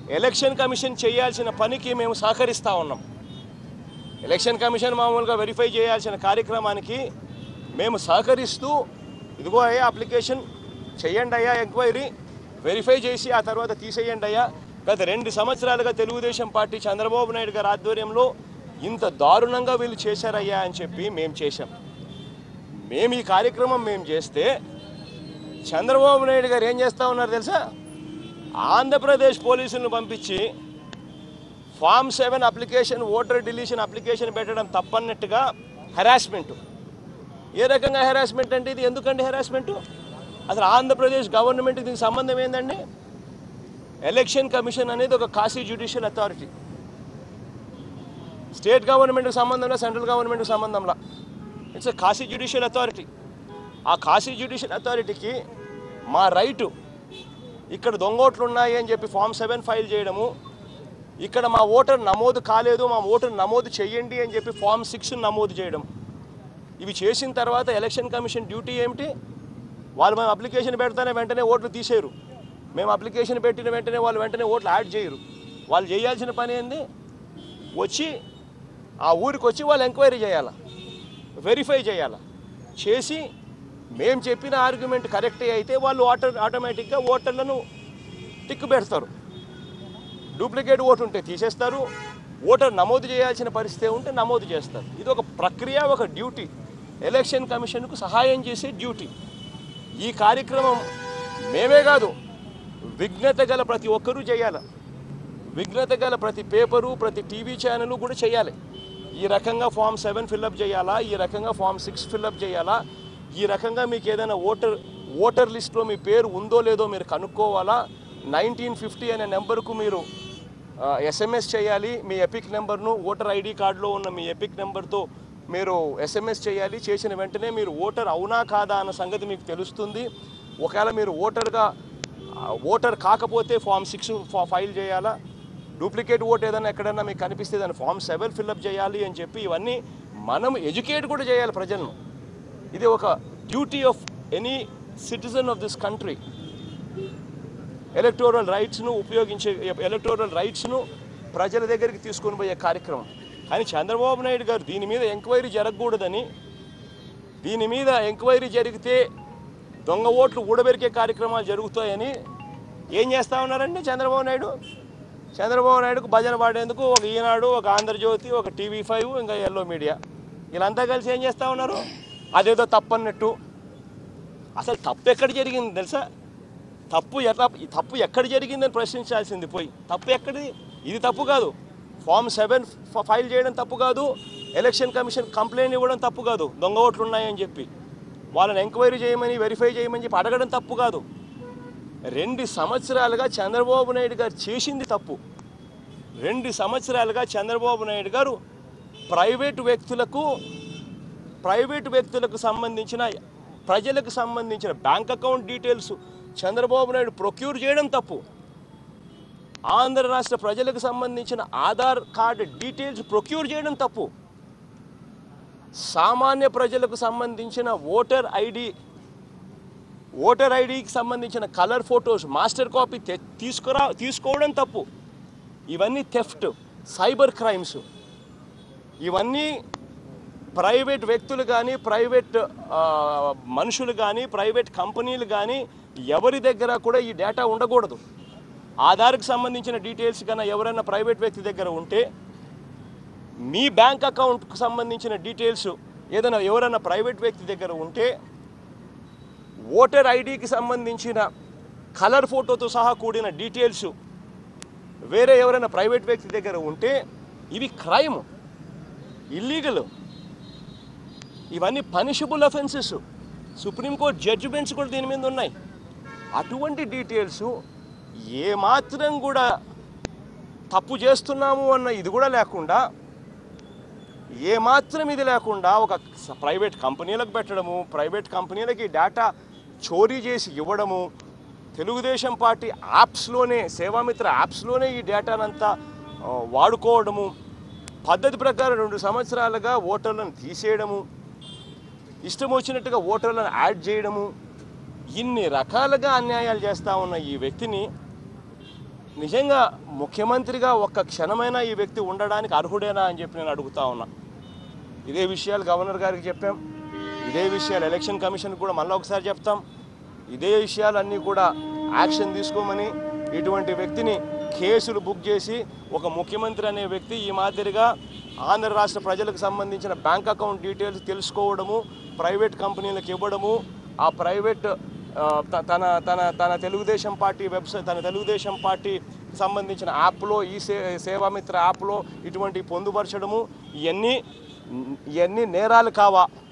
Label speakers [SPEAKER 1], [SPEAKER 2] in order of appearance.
[SPEAKER 1] election commission చేయాల్సిన పనికి మేము సహకరిస్తూ ఉన్నాం ఎలక్షన్ కమిషన్ మామూలుగా వెరిఫై చేయాల్సిన కార్యక్రమానికి మేము సహకరిస్తూ ఇదిగో అయ్యా అప్లికేషన్ చేయండి అయ్యా ఎంక్వైరీ వెరిఫై చేసి ఆ తర్వాత తీసేయండి అయ్యా గత రెండు సంవత్సరాలుగా తెలుగుదేశం పార్టీ చంద్రబాబు నాయుడు గారి ఆధ్వర్యంలో ఇంత దారుణంగా వీళ్ళు చేశారయ్యా అని చెప్పి మేము చేశాం మేము ఈ కార్యక్రమం మేము చేస్తే చంద్రబాబు నాయుడు గారు ఏం చేస్తూ ఉన్నారు తెలుసా ఆంధ్రప్రదేశ్ పోలీసులను పంపించి form seven application voter deletion application పెట్టడం తప్పన్నట్టుగా హెరాస్మెంట్ ఏ రకంగా హెరాస్మెంట్ అంటే ఇది ఎందుకండి హెరాస్మెంట్ అసలు ఆంధ్రప్రదేశ్ గవర్నమెంట్ దీనికి సంబంధం ఏందండి ఎలక్షన్ కమిషన్ అనేది ఒక కాశీ జ్యుడిషియల్ అథారిటీ స్టేట్ గవర్నమెంట్కి సంబంధంలో సెంట్రల్ గవర్నమెంట్కి సంబంధంలో it's a quasi judicial authority ఆ కాశీ జ్యుడిషియల్ అథారిటీకి మా రైటు ఇక్కడ దొంగోట్లు ఉన్నాయి అని చెప్పి ఫామ్ సెవెన్ ఫైల్ చేయడము ఇక్కడ మా ఓటర్ నమోదు కాలేదు మా ఓటర్ నమోదు చేయండి అని చెప్పి ఫామ్ సిక్స్ నమోదు చేయడం ఇవి చేసిన తర్వాత ఎలక్షన్ కమిషన్ డ్యూటీ ఏమిటి వాళ్ళు మేము అప్లికేషన్ పెడతానే వెంటనే ఓట్లు తీసేయరు మేము అప్లికేషన్ పెట్టిన వెంటనే వాళ్ళు వెంటనే ఓట్లు యాడ్ చేయరు వాళ్ళు చేయాల్సిన పని ఏంది వచ్చి ఆ ఊరికి వచ్చి వాళ్ళు ఎంక్వైరీ చేయాలి వెరిఫై చేయాలి చేసి మేము చెప్పిన ఆర్గ్యుమెంట్ కరెక్టే అయితే వాళ్ళు ఆటో ఆటోమేటిక్గా ఓటర్లను టిక్కు పెడతారు డూప్లికేట్ ఓటు ఉంటే తీసేస్తారు ఓటర్ నమోదు చేయాల్సిన పరిస్థితి ఉంటే నమోదు చేస్తారు ఇది ఒక ప్రక్రియ ఒక డ్యూటీ ఎలక్షన్ కమిషన్కు సహాయం చేసే డ్యూటీ ఈ కార్యక్రమం మేమే కాదు విఘ్నత గల ప్రతి ఒక్కరూ చేయాలి విఘ్నత గల ప్రతి పేపరు ప్రతి టీవీ ఛానల్ కూడా చేయాలి ఈ రకంగా ఫామ్ సెవెన్ ఫిల్అప్ చేయాలా ఈ రకంగా ఫామ్ సిక్స్ ఫిల్అప్ చేయాలా ఈ రకంగా మీకు ఏదైనా ఓటర్ ఓటర్ లిస్ట్లో మీ పేరు ఉందో లేదో మీరు కనుక్కోవాలా నైన్టీన్ ఫిఫ్టీ అనే నెంబర్కు మీరు ఎస్ఎంఎస్ చేయాలి మీ ఎపిక్ నెంబర్ను ఓటర్ ఐడి కార్డులో ఉన్న మీ ఎపిక్ నెంబర్తో మీరు ఎస్ఎంఎస్ చేయాలి చేసిన వెంటనే మీరు ఓటర్ అవునా కాదా అన్న సంగతి మీకు తెలుస్తుంది ఒకవేళ మీరు ఓటర్గా ఆ, ఓటర్ కాకపోతే ఫామ్ సిక్స్ ఫైల్ చేయాలా డూప్లికేట్ ఓట్ ఏదైనా ఎక్కడైనా మీకు కనిపిస్తే దాన్ని ఫామ్ సెవెన్ ఫిల్అప్ చేయాలి అని చెప్పి ఇవన్నీ మనం ఎడ్యుకేట్ కూడా చేయాలి ప్రజలను ఇది ఒక duty of any citizen of this country electoral రైట్స్ను ఉపయోగించే ఎలక్టోరల్ రైట్స్ను ప్రజల దగ్గరికి తీసుకొని పోయే కార్యక్రమం కానీ చంద్రబాబు నాయుడు గారు దీని మీద ఎంక్వైరీ జరగకూడదని దీని మీద ఎంక్వైరీ జరిగితే దొంగ ఓట్లు ఊడబెరికే కార్యక్రమాలు జరుగుతాయని ఏం చేస్తా ఉన్నారండి చంద్రబాబు నాయుడు చంద్రబాబు నాయుడుకు భజన పాడేందుకు ఒక ఈనాడు ఒక ఆంధ్రజ్యోతి ఒక టీవీ ఫైవ్ ఇంకా ఎల్లో మీడియా వీళ్ళంతా కలిసి ఏం చేస్తా ఉన్నారు అదేదో తప్పన్నట్టు అసలు తప్పు ఎక్కడ జరిగింది తెలుసా తప్పు ఎట్లా ఈ తప్పు ఎక్కడ జరిగిందని ప్రశ్నించాల్సింది పోయి తప్పు ఎక్కడిది ఇది తప్పు కాదు ఫామ్ సెవెన్ ఫైల్ చేయడం తప్పు కాదు ఎలక్షన్ కమిషన్ కంప్లైంట్ ఇవ్వడం తప్పు కాదు దొంగ ఓట్లు ఉన్నాయని చెప్పి వాళ్ళని ఎంక్వైరీ చేయమని వెరిఫై చేయమని చెప్పి అడగడం తప్పు కాదు రెండు సంవత్సరాలుగా చంద్రబాబు నాయుడు గారు చేసింది తప్పు రెండు సంవత్సరాలుగా చంద్రబాబు నాయుడు గారు ప్రైవేటు వ్యక్తులకు ప్రైవేటు వ్యక్తులకు సంబంధించిన ప్రజలకు సంబంధించిన bank account details Chandrababu Naidu procure చేయడం తప్పు ఆంధ్ర రాష్ట్ర ప్రజలకు సంబంధించిన ఆధార్ కార్డు డీటెయిల్స్ ప్రొక్యూర్ చేయడం తప్పు సామాన్య ప్రజలకు సంబంధించిన ఓటర్ ఐడి ఓటర్ ఐడికి సంబంధించిన కలర్ ఫొటోస్ మాస్టర్ కాపీ తె- తీసుకురా తీసుకోవడం తప్పు ఇవన్నీ థెఫ్ట్ సైబర్ క్రైమ్స్ ఇవన్నీ ప్రైవేట్ వ్యక్తులు కానీ ప్రైవేట్ ఆ, మనుషులు కానీ ప్రైవేట్ కంపెనీలు కానీ ఎవరి దగ్గర కూడా ఈ డేటా ఉండకూడదు ఆధార్కి సంబంధించిన డీటెయిల్స్ కన్నా ఎవరైనా ప్రైవేట్ వ్యక్తి దగ్గర ఉంటే మీ బ్యాంక్ అకౌంట్కి సంబంధించిన డీటెయిల్స్ ఏదైనా ఎవరైనా ప్రైవేట్ వ్యక్తి దగ్గర ఉంటే ఓటర్ ఐడికి సంబంధించిన కలర్ ఫోటోతో సహా కూడిన డీటెయిల్స్ వేరే ఎవరైనా ప్రైవేట్ వ్యక్తి దగ్గర ఉంటే ఇవి క్రైమ్ ఇల్లీగల్ ఇవన్నీ పనిషబుల్ అఫెన్సెస్ సుప్రీంకోర్టు జడ్జిమెంట్స్ కూడా దీని మీద ఉన్నాయి అటువంటి డీటెయిల్స్ ఏమాత్రం కూడా తప్పు చేస్తున్నాము అన్న ఇది కూడా లేకుండా ఏమాత్రం ఇది లేకుండా ఒక స- ప్రైవేట్ కంపెనీలకు పెట్టడము ప్రైవేట్ కంపెనీలకి డేటా చోరీ చేసి ఇవ్వడము తెలుగుదేశం పార్టీ యాప్స్లోనే సేవామిత్ర యాప్స్లోనే ఈ డేటానంతా ఆ, వాడుకోవడము పద్ధతి ప్రకారం రెండు సంవత్సరాలుగా ఓటర్లను తీసేయడము ఇష్టం వచ్చినట్టుగా ఓటర్లను యాడ్ చేయడము ఇన్ని రకాలుగా అన్యాయాలు చేస్తూ ఉన్న ఈ వ్యక్తిని నిజంగా ముఖ్యమంత్రిగా ఒక్క క్షణమైనా ఈ వ్యక్తి ఉండడానికి అర్హుడేనా అని చెప్పి నేను అడుగుతా ఉన్నా ఇదే విషయాలు గవర్నర్ గారికి చెప్పాం ఇదే విషయాలు ఎలక్షన్ కమిషన్ కూడా మళ్ళీ ఒకసారి చెప్తాం ఇదే విషయాలన్నీ కూడా యాక్షన్ తీసుకోమని ఇటువంటి వ్యక్తిని కేసులు బుక్ చేసి ఒక ముఖ్యమంత్రి అనే వ్యక్తి ఈ మాదిరిగా ఆంధ్ర రాష్ట్ర ప్రజలకు సంబంధించిన బ్యాంక్ అకౌంట్ డీటెయిల్స్ తెలుసుకోవడము ప్రైవేట్ కంపెనీలకు ఇవ్వడము ఆ ప్రైవేట్ ఆ, త- తన తన తన తెలుగుదేశం పార్టీ వెబ్సైట్ తన తెలుగుదేశం పార్టీ సంబంధించిన యాప్లో ఈ సే సేవామిత్ర యాప్లో ఇటువంటి పొందుపరచడము ఇవన్నీ ఇవన్నీ నేరాలు కావా